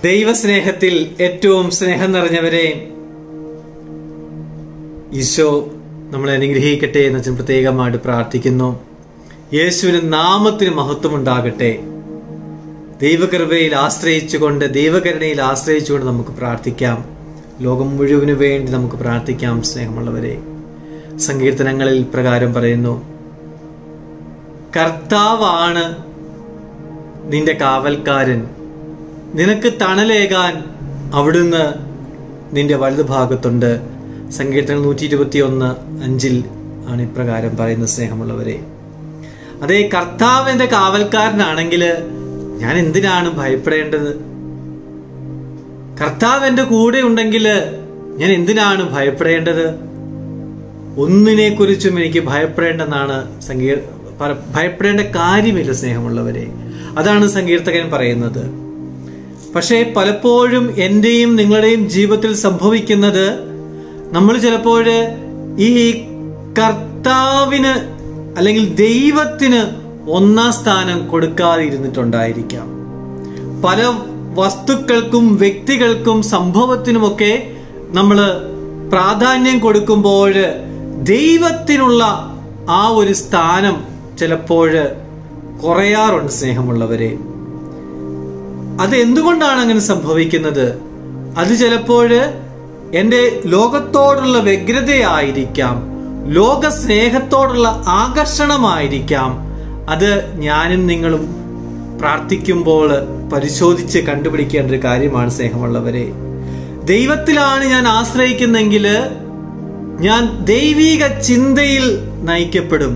ദൈവസ്നേഹത്തിൽ ഏറ്റവും സ്നേഹം നിറഞ്ഞവരെ ഈശോ നമ്മളെ അനുഗ്രഹിക്കട്ടെ എന്ന് വെച്ചാൽ പ്രത്യേകമായിട്ട് പ്രാർത്ഥിക്കുന്നു യേശുവിന് നാമത്തിന് മഹത്വം ഉണ്ടാകട്ടെ ദൈവകൃപയിൽ ആശ്രയിച്ചുകൊണ്ട് ദൈവകരുണയിൽ ആശ്രയിച്ചുകൊണ്ട് നമുക്ക് പ്രാർത്ഥിക്കാം ലോകം മുഴുവനു വേണ്ടി നമുക്ക് പ്രാർത്ഥിക്കാം സ്നേഹമുള്ളവരെ സങ്കീർത്തനങ്ങളിൽ പ്രകാരം പറയുന്നു കർത്താവാണ് നിന്റെ കാവൽക്കാരൻ നിനക്ക് തണലേകാൻ അവിടുന്ന് നിന്റെ വലതുഭാഗത്തുണ്ട് സങ്കീർത്തനം നൂറ്റി ഇരുപത്തി ഒന്ന് അഞ്ചിൽ ആണ് ഇപ്രകാരം പറയുന്ന സ്നേഹമുള്ളവരെ അതേ കർത്താവ് എന്റെ കാവൽക്കാരനാണെങ്കിൽ ഞാൻ എന്തിനാണ് ഭയപ്പെടേണ്ടത് കർത്താവ് എന്റെ കൂടെ ഉണ്ടെങ്കിൽ ഞാൻ എന്തിനാണ് ഭയപ്പെടേണ്ടത് ഒന്നിനെ കുറിച്ചും എനിക്ക് ഭയപ്പെടേണ്ടെന്നാണ് സങ്കീർ പ- ഭയപ്പെടേണ്ട കാര്യമില്ല സ്നേഹമുള്ളവരെ അതാണ് സങ്കീർത്തകൻ പറയുന്നത് പക്ഷേ പലപ്പോഴും എന്റെയും നിങ്ങളുടെയും ജീവിതത്തിൽ സംഭവിക്കുന്നത് നമ്മൾ ചിലപ്പോൾ ഈ കർത്താവിന് അല്ലെങ്കിൽ ദൈവത്തിന് ഒന്നാം സ്ഥാനം കൊടുക്കാതെ ഇരുന്നിട്ടുണ്ടായിരിക്കാം പല വസ്തുക്കൾക്കും വ്യക്തികൾക്കും സംഭവത്തിനുമൊക്കെ നമ്മൾ പ്രാധാന്യം കൊടുക്കുമ്പോൾ ദൈവത്തിനുള്ള ആ ഒരു സ്ഥാനം ചിലപ്പോൾ കുറയാറുണ്ട് സ്നേഹമുള്ളവരെ അത് എന്തുകൊണ്ടാണ് അങ്ങനെ സംഭവിക്കുന്നത് അത് ചിലപ്പോൾ എൻ്റെ ലോകത്തോടുള്ള വ്യഗ്രതയായിരിക്കാം ലോക സ്നേഹത്തോടുള്ള ആകർഷണമായിരിക്കാം അത് ഞാനും നിങ്ങളും പ്രാർത്ഥിക്കുമ്പോൾ പരിശോധിച്ച് കണ്ടുപിടിക്കേണ്ട ഒരു കാര്യമാണ് സ്നേഹമുള്ളവരെ ദൈവത്തിലാണ് ഞാൻ ആശ്രയിക്കുന്നെങ്കിൽ ഞാൻ ദൈവിക ചിന്തയിൽ നയിക്കപ്പെടും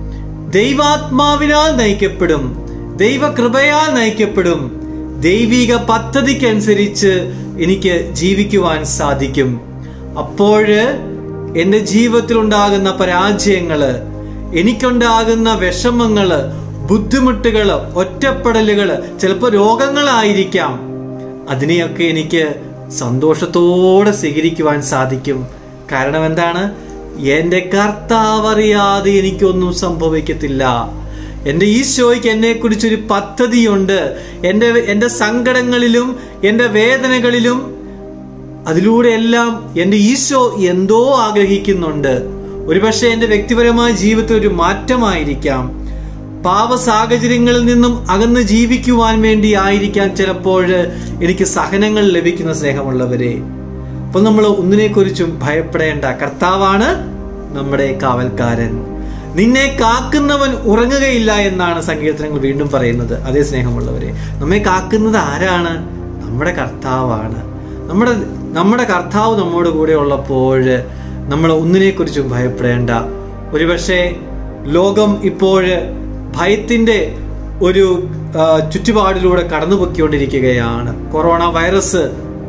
ദൈവാത്മാവിനാൽ നയിക്കപ്പെടും ദൈവകൃപയാൽ നയിക്കപ്പെടും ദൈവിക പദ്ധതിക്കനുസരിച്ച് എനിക്ക് ജീവിക്കുവാൻ സാധിക്കും അപ്പോഴ് എൻ്റെ ജീവിതത്തിൽ ഉണ്ടാകുന്ന പരാജയങ്ങള് എനിക്കുണ്ടാകുന്ന വിഷമങ്ങള് ബുദ്ധിമുട്ടുകള് ഒറ്റപ്പെടലുകള് ചിലപ്പോൾ രോഗങ്ങളായിരിക്കാം അതിനെയൊക്കെ എനിക്ക് സന്തോഷത്തോടെ സ്വീകരിക്കുവാൻ സാധിക്കും കാരണം എന്താണ് എന്റെ കർത്താവ് അറിയാതെ എനിക്കൊന്നും സംഭവിക്കത്തില്ല എന്റെ ഈശോയ്ക്ക് എന്നെ കുറിച്ചൊരു പദ്ധതിയുണ്ട് എന്റെ എന്റെ സങ്കടങ്ങളിലും എന്റെ വേദനകളിലും അതിലൂടെ എല്ലാം എന്റെ ഈശോ എന്തോ ആഗ്രഹിക്കുന്നുണ്ട് ഒരുപക്ഷെ എന്റെ വ്യക്തിപരമായ ജീവിതത്തിൽ ഒരു മാറ്റമായിരിക്കാം പാപ സാഹചര്യങ്ങളിൽ നിന്നും അകന്ന് ജീവിക്കുവാൻ വേണ്ടി ആയിരിക്കാം ചിലപ്പോൾ എനിക്ക് സഹനങ്ങൾ ലഭിക്കുന്ന സ്നേഹമുള്ളവരെ അപ്പൊ നമ്മൾ ഒന്നിനെക്കുറിച്ചും ഭയപ്പെടേണ്ട കർത്താവാണ് നമ്മുടെ കാവൽക്കാരൻ നിന്നെ കാക്കുന്നവൻ ഉറങ്ങുകയില്ല എന്നാണ് സങ്കീർത്തനങ്ങൾ വീണ്ടും പറയുന്നത് അതേ സ്നേഹമുള്ളവരെ നമ്മെ കാക്കുന്നത് ആരാണ് നമ്മുടെ കർത്താവാണ് നമ്മുടെ നമ്മുടെ കർത്താവ് നമ്മോട് കൂടെ ഉള്ളപ്പോൾ നമ്മൾ ഒന്നിനെക്കുറിച്ചും ഭയപ്പെടേണ്ട ഒരുപക്ഷെ ലോകം ഇപ്പോൾ ഭയത്തിന്റെ ഒരു ആ, ചുറ്റുപാടിലൂടെ കടന്നു പൊയ്ക്കൊണ്ടിരിക്കുകയാണ് കൊറോണ വൈറസ്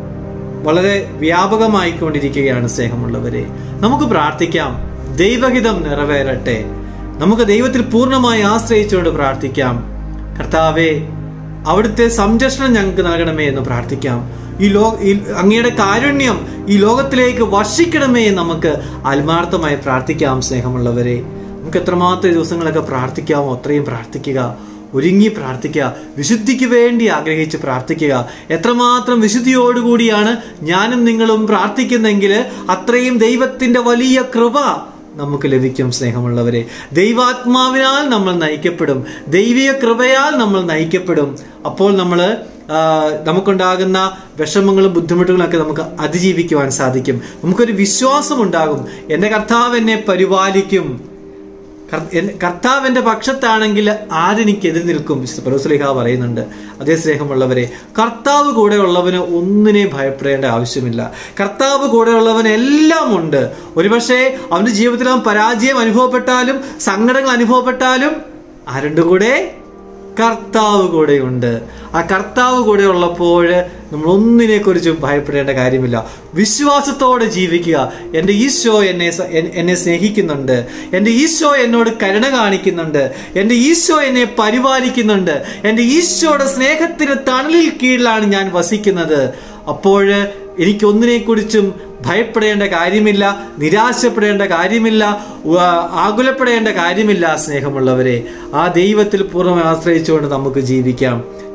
വളരെ വ്യാപകമായിക്കൊണ്ടിരിക്കുകയാണ് സ്നേഹമുള്ളവരെ നമുക്ക് പ്രാർത്ഥിക്കാം ദൈവഹിതം നിറവേറട്ടെ നമുക്ക് ദൈവത്തിൽ പൂർണ്ണമായി ആശ്രയിച്ചുകൊണ്ട് പ്രാർത്ഥിക്കാം കർത്താവെ അവിടുത്തെ സംരക്ഷണം ഞങ്ങൾക്ക് നൽകണമേ എന്ന് പ്രാർത്ഥിക്കാം ഈ ലോ ഈ അങ്ങയുടെ കാരുണ്യം ഈ ലോകത്തിലേക്ക് വർഷിക്കണമേ എന്ന് നമുക്ക് ആത്മാർത്ഥമായി പ്രാർത്ഥിക്കാം സ്നേഹമുള്ളവരെ നമുക്ക് എത്രമാത്രം ദിവസങ്ങളൊക്കെ പ്രാർത്ഥിക്കാമോ അത്രയും പ്രാർത്ഥിക്കുക ഒരുങ്ങി പ്രാർത്ഥിക്കുക വിശുദ്ധിക്ക് വേണ്ടി ആഗ്രഹിച്ച് പ്രാർത്ഥിക്കുക എത്രമാത്രം വിശുദ്ധിയോടുകൂടിയാണ് ഞാനും നിങ്ങളും പ്രാർത്ഥിക്കുന്നെങ്കിൽ അത്രയും ദൈവത്തിന്റെ വലിയ കൃപ നമുക്ക് ലഭിക്കും സ്നേഹമുള്ളവരെ ദൈവാത്മാവിനാൽ നമ്മൾ നയിക്കപ്പെടും ദൈവിക കൃപയാൽ നമ്മൾ നയിക്കപ്പെടും അപ്പോൾ നമ്മൾ നമുക്കുണ്ടാകുന്ന വിഷമങ്ങളും ബുദ്ധിമുട്ടുകളും ഒക്കെ നമുക്ക് അതിജീവിക്കുവാൻ സാധിക്കും നമുക്കൊരു വിശ്വാസം ഉണ്ടാകും എൻ്റെ കർത്താവ് എന്നെ പരിപാലിക്കും കർ- എൻ- കർത്താവ് എന്റെ പക്ഷത്താണെങ്കിൽ ആരെനിക്ക് എതിർ നിൽക്കും പരോസ്ലിഹ പറയുന്നുണ്ട് അതേ സ്നേഹമുള്ളവരെ കർത്താവ് കൂടെ ഉള്ളവന് ഒന്നിനെ ഭയപ്പെടേണ്ട ആവശ്യമില്ല കർത്താവ് കൂടെ ഉള്ളവന് എല്ലാം ഉണ്ട് ഒരുപക്ഷെ അവന്റെ ജീവിതത്തിൽ അവൻ പരാജയം അനുഭവപ്പെട്ടാലും സങ്കടങ്ങൾ അനുഭവപ്പെട്ടാലും ആരുണ്ട് കൂടെ കർത്താവ് കൂടെയുണ്ട് ആ കർത്താവ് കൂടെ ഉള്ളപ്പോൾ നമ്മൾ ഒന്നിനെ കുറിച്ചും ഭയപ്പെടേണ്ട കാര്യമില്ല വിശ്വാസത്തോടെ ജീവിക്കുക എൻ്റെ ഈശോ എന്നെ സ- എൻ- എന്നെ സ്നേഹിക്കുന്നുണ്ട് എൻ്റെ ഈശോ എന്നോട് കരുണ കാണിക്കുന്നുണ്ട് എൻ്റെ ഈശോ എന്നെ പരിപാലിക്കുന്നുണ്ട് എൻ്റെ ഈശോയുടെ സ്നേഹത്തിന് തണലിൽ കീഴിലാണ് ഞാൻ വസിക്കുന്നത് അപ്പോൾ എനിക്ക് ഒന്നിനെക്കുറിച്ചും ഭയപ്പെടേണ്ട കാര്യമില്ല നിരാശപ്പെടേണ്ട കാര്യമില്ല ഉവ്വ് ആകുലപ്പെടേണ്ട കാര്യമില്ല സ്നേഹമുള്ളവരെ ആ ദൈവത്തിൽ പൂർണ്ണമായി ആശ്രയിച്ചുകൊണ്ട് നമുക്ക് ജീവിക്കാം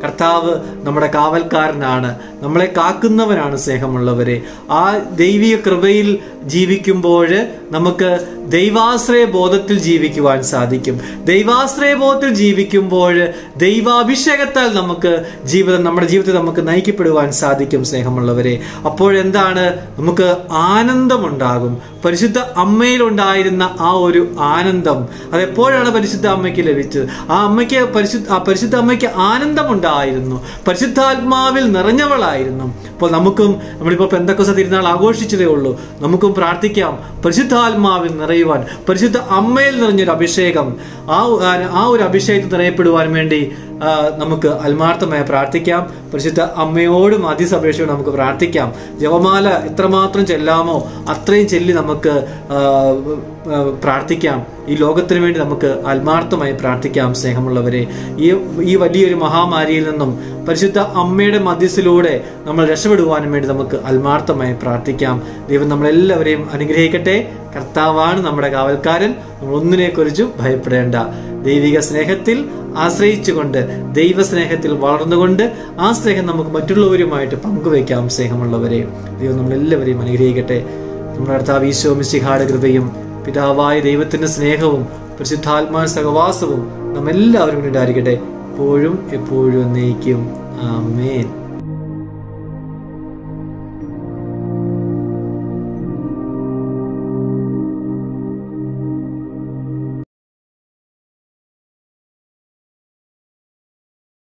കർത്താവ് നമ്മുടെ കാവൽക്കാരനാണ് നമ്മളെ കാക്കുന്നവനാണ് സ്നേഹമുള്ളവരെ ആ ദൈവിക കൃപയിൽ ജീവിക്കുമ്പോൾ നമുക്ക് ദൈവാശ്രയ ബോധത്തിൽ ജീവിക്കുവാൻ സാധിക്കും ദൈവാശ്രയ ബോധത്തിൽ ജീവിക്കുമ്പോൾ ദൈവാഭിഷേകത്താൽ നമുക്ക് ജീവിതം നമ്മുടെ ജീവിതത്തിൽ നമുക്ക് നയിക്കപ്പെടുവാൻ സാധിക്കും സ്നേഹമുള്ളവരെ അപ്പോഴെന്താണ് നമുക്ക് ആനന്ദമുണ്ടാകും പരിശുദ്ധ അമ്മയിലുണ്ടായിരുന്ന ആ ഒരു ആനന്ദം അതെപ്പോഴാണ് പരിശുദ്ധ അമ്മയ്ക്ക് ലഭിച്ചത് ആ അമ്മയ്ക്ക് പരിശുദ്ധ ആ പരിശുദ്ധ അമ്മയ്ക്ക് ആനന്ദമുണ്ടായിരുന്നു പരിശുദ്ധാത്മാവിൽ നിറഞ്ഞവളായിരുന്നു അപ്പോൾ നമുക്കും നമ്മളിപ്പോൾ പെന്തക്കൊസ തിരുനാൾ ആഘോഷിച്ചതേ ഉള്ളൂ നമുക്കും പ്രാർത്ഥിക്കാം പരിശുദ്ധാത്മാവിൽ നിറയുവാൻ പരിശുദ്ധ അമ്മയിൽ നിറഞ്ഞൊരു അഭിഷേകം ആ ആ ഒരു അഭിഷേകത്തിൽ നിറയപ്പെടുവാൻ വേണ്ടി ആ, നമുക്ക് ആത്മാർത്ഥമായി പ്രാർത്ഥിക്കാം പരിശുദ്ധ അമ്മയോടും അതിസപേക്ഷയോടും നമുക്ക് പ്രാർത്ഥിക്കാം ജപമാല എത്രമാത്രം ചെല്ലാമോ അത്രയും ചെല്ലി നമുക്ക് ആ, ആ, പ്രാർത്ഥിക്കാം ഈ ലോകത്തിന് വേണ്ടി നമുക്ക് ആത്മാർത്ഥമായി പ്രാർത്ഥിക്കാം സ്നേഹമുള്ളവരെ ഈ ഈ വലിയൊരു മഹാമാരിയിൽ നിന്നും പരിശുദ്ധ അമ്മയുടെ മധ്യസ്ഥിലൂടെ നമ്മൾ രക്ഷപ്പെടുവാനും വേണ്ടി നമുക്ക് ആത്മാർത്ഥമായി പ്രാർത്ഥിക്കാം ദൈവം നമ്മളെല്ലാവരെയും അനുഗ്രഹിക്കട്ടെ കർത്താവാണ് നമ്മുടെ കാവൽക്കാരൻ നമ്മൾ ഒന്നിനെക്കുറിച്ചും ഭയപ്പെടേണ്ട ദൈവിക സ്നേഹത്തിൽ ആശ്രയിച്ചുകൊണ്ട് ദൈവസ്നേഹത്തിൽ വളർന്നുകൊണ്ട് ആ സ്നേഹം നമുക്ക് മറ്റുള്ളവരുമായിട്ട് പങ്കുവയ്ക്കാം സ്നേഹമുള്ളവരെ ദൈവം നമ്മളെല്ലാവരെയും അനുഗ്രഹിക്കട്ടെ നമ്മുടെ കർത്താവ് ഈശോ മിശിഹായുടെ കൃപയും പിതാവായ ദൈവത്തിന്റെ സ്നേഹവും പരിശുദ്ധാത്മാ സഹവാസവും നമ്മെല്ലാവരും ഉണ്ടായിരിക്കട്ടെ എപ്പോഴും എപ്പോഴും എന്നേക്കും ആമേൻ